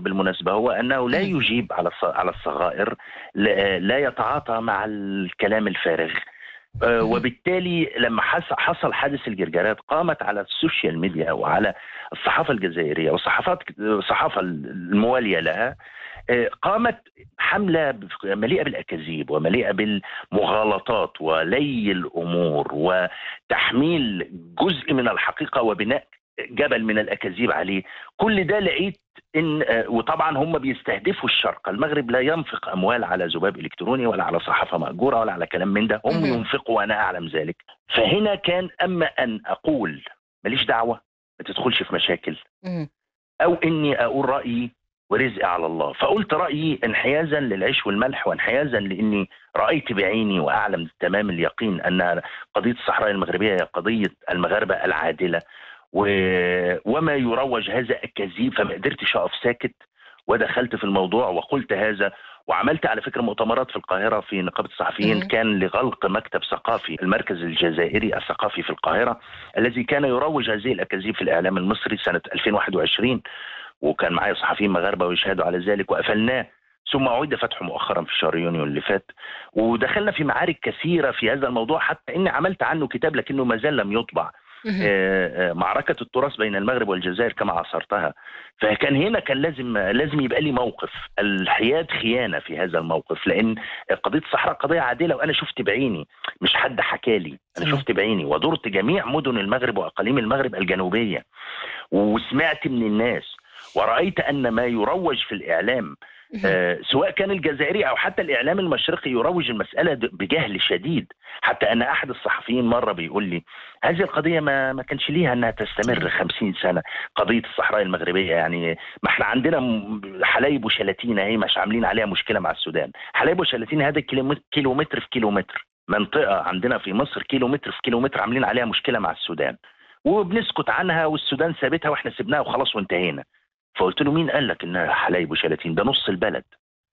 بالمناسبة هو أنه لا يجيب على على الصغائر لا يتعاطى مع الكلام الفارغ آه، وبالتالي لما حصل حادث الجرجرات قامت على السوشيال ميديا وعلى الصحافة الجزائرية والصحافات الصحافة الموالية لها آه، قامت حملة مليئة بالأكاذيب ومليئة بالمغالطات ولي الأمور وتحميل جزء من الحقيقة وبناء جبل من الاكاذيب عليه كل ده لقيت ان آه، وطبعا هم بيستهدفوا الشرق المغرب لا ينفق اموال على ذباب الكتروني ولا على صحافه ماجوره ولا على كلام من ده هم ينفقوا وانا اعلم ذلك فهنا كان اما ان اقول ماليش دعوه ما تدخلش في مشاكل او اني اقول رايي ورزقي على الله فقلت رايي انحيازا للعيش والملح وانحيازا لاني رايت بعيني واعلم تمام اليقين ان قضيه الصحراء المغربيه هي قضيه المغاربه العادله و... وما يروج هذا الكذيب فما قدرتش اقف ساكت ودخلت في الموضوع وقلت هذا وعملت على فكره مؤتمرات في القاهره في نقابه الصحفيين كان لغلق مكتب ثقافي المركز الجزائري الثقافي في القاهره الذي كان يروج هذه الاكاذيب في الاعلام المصري سنه 2021 وكان معايا صحفيين مغاربه ويشهدوا على ذلك وقفلناه ثم عيد فتحه مؤخرا في شهر يونيو اللي فات ودخلنا في معارك كثيره في هذا الموضوع حتى اني عملت عنه كتاب لكنه ما زال لم يطبع آه، آه، معركه التراث بين المغرب والجزائر كما عصرتها فكان هنا كان لازم لازم يبقى لي موقف الحياد خيانه في هذا الموقف لان قضيه الصحراء قضيه عادله وانا شفت بعيني مش حد حكى لي انا شفت بعيني ودرت جميع مدن المغرب واقاليم المغرب الجنوبيه وسمعت من الناس ورأيت أن ما يروج في الإعلام آه سواء كان الجزائري أو حتى الإعلام المشرقي يروج المسألة بجهل شديد حتى أن أحد الصحفيين مرة بيقول لي هذه القضية ما, ما كانش ليها أنها تستمر خمسين سنة قضية الصحراء المغربية يعني ما احنا عندنا حلايب وشلاتين اهي مش عاملين عليها مشكلة مع السودان حلايب وشلاتين هذا كيلومتر في كيلومتر منطقة عندنا في مصر كيلومتر في كيلومتر عاملين عليها مشكلة مع السودان وبنسكت عنها والسودان سابتها واحنا سبناها وخلاص وانتهينا فقلت له مين قال لك انها حلايب وشلاتين ده نص البلد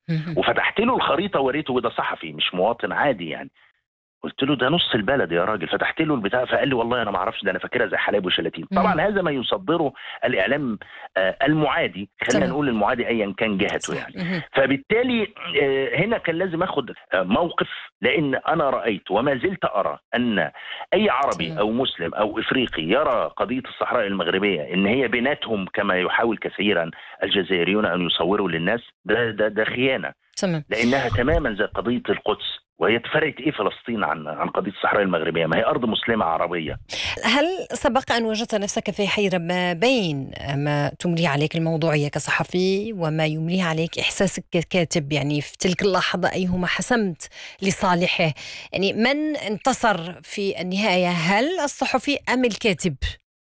وفتحت له الخريطه وريته وده صحفي مش مواطن عادي يعني قلت له ده نص البلد يا راجل فتحت له البتاع فقال لي والله انا ما اعرفش ده انا فاكرها زي حلايب وشلاتين طبعا هذا ما يصدره الاعلام آه، المعادي خلينا نقول المعادي ايا كان جهته يعني فبالتالي آه، هنا كان لازم اخد آه، موقف لان انا رايت وما زلت ارى ان اي عربي او مسلم او افريقي يرى قضيه الصحراء المغربيه ان هي بيناتهم كما يحاول كثيرا الجزائريون ان يصوروا للناس ده ده ده خيانه تمام لانها تماما زي قضيه القدس وهي فرقت ايه فلسطين عن عن قضيه الصحراء المغربيه؟ ما هي ارض مسلمه عربيه. هل سبق ان وجدت نفسك في حيره ما بين ما تملي عليك الموضوعيه كصحفي وما يمليه عليك احساسك ككاتب يعني في تلك اللحظه ايهما حسمت لصالحه؟ يعني من انتصر في النهايه هل الصحفي ام الكاتب؟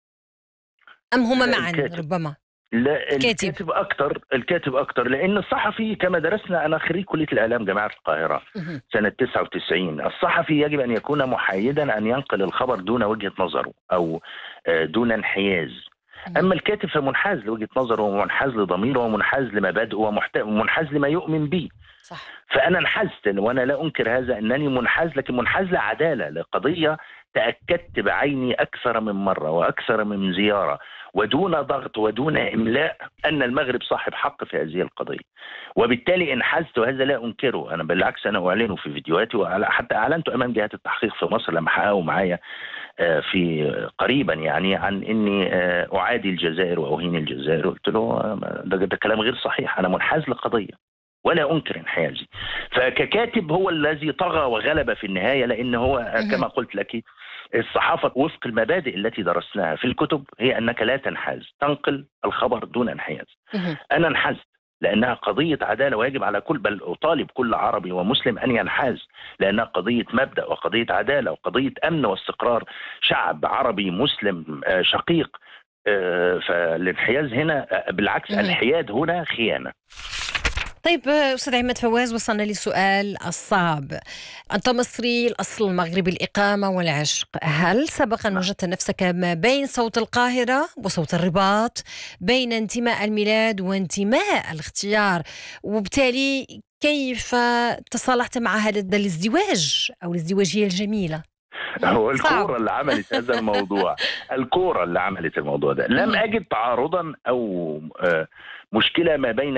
ام هما معا الكاتب. ربما؟ لا الكاتب. الكاتب اكثر الكاتب اكثر لان الصحفي كما درسنا انا خريج كليه الاعلام جامعه القاهره سنه 99 الصحفي يجب ان يكون محايدا ان ينقل الخبر دون وجهه نظره او آه، دون انحياز اما الكاتب فمنحاز لوجهه نظره ومنحاز لضميره ومنحاز لمبادئه ومنحاز لما يؤمن به صح. فانا انحزت وانا لا انكر هذا انني منحاز لكن منحاز لعداله لقضيه تاكدت بعيني اكثر من مره واكثر من زياره ودون ضغط ودون املاء ان المغرب صاحب حق في هذه القضيه وبالتالي انحازت وهذا لا انكره انا بالعكس انا اعلنه في فيديوهاتي وحتى اعلنته امام جهات التحقيق في مصر لما حققوا معايا آه، في قريبا يعني عن اني آه، اعادي الجزائر واهين الجزائر قلت له آه، ده, ده كلام غير صحيح انا منحاز لقضيه ولا انكر انحيازي فككاتب هو الذي طغى وغلب في النهايه لان هو كما قلت لك الصحافة وفق المبادئ التي درسناها في الكتب هي أنك لا تنحاز تنقل الخبر دون انحياز أنا انحزت لأنها قضية عدالة ويجب على كل بل أطالب كل عربي ومسلم أن ينحاز لأنها قضية مبدأ وقضية عدالة وقضية أمن واستقرار شعب عربي مسلم آه، شقيق آه، فالانحياز هنا آه، بالعكس الحياد هنا خيانة طيب استاذ عماد فواز وصلنا للسؤال الصعب انت مصري الاصل المغربي الاقامه والعشق هل سبق ان نعم. وجدت نفسك ما بين صوت القاهره وصوت الرباط بين انتماء الميلاد وانتماء الاختيار وبالتالي كيف تصالحت مع هذا الازدواج او الازدواجيه الجميله هو الكوره اللي عملت هذا الموضوع الكوره اللي عملت الموضوع ده لم اجد تعارضا او آه، مشكله ما بين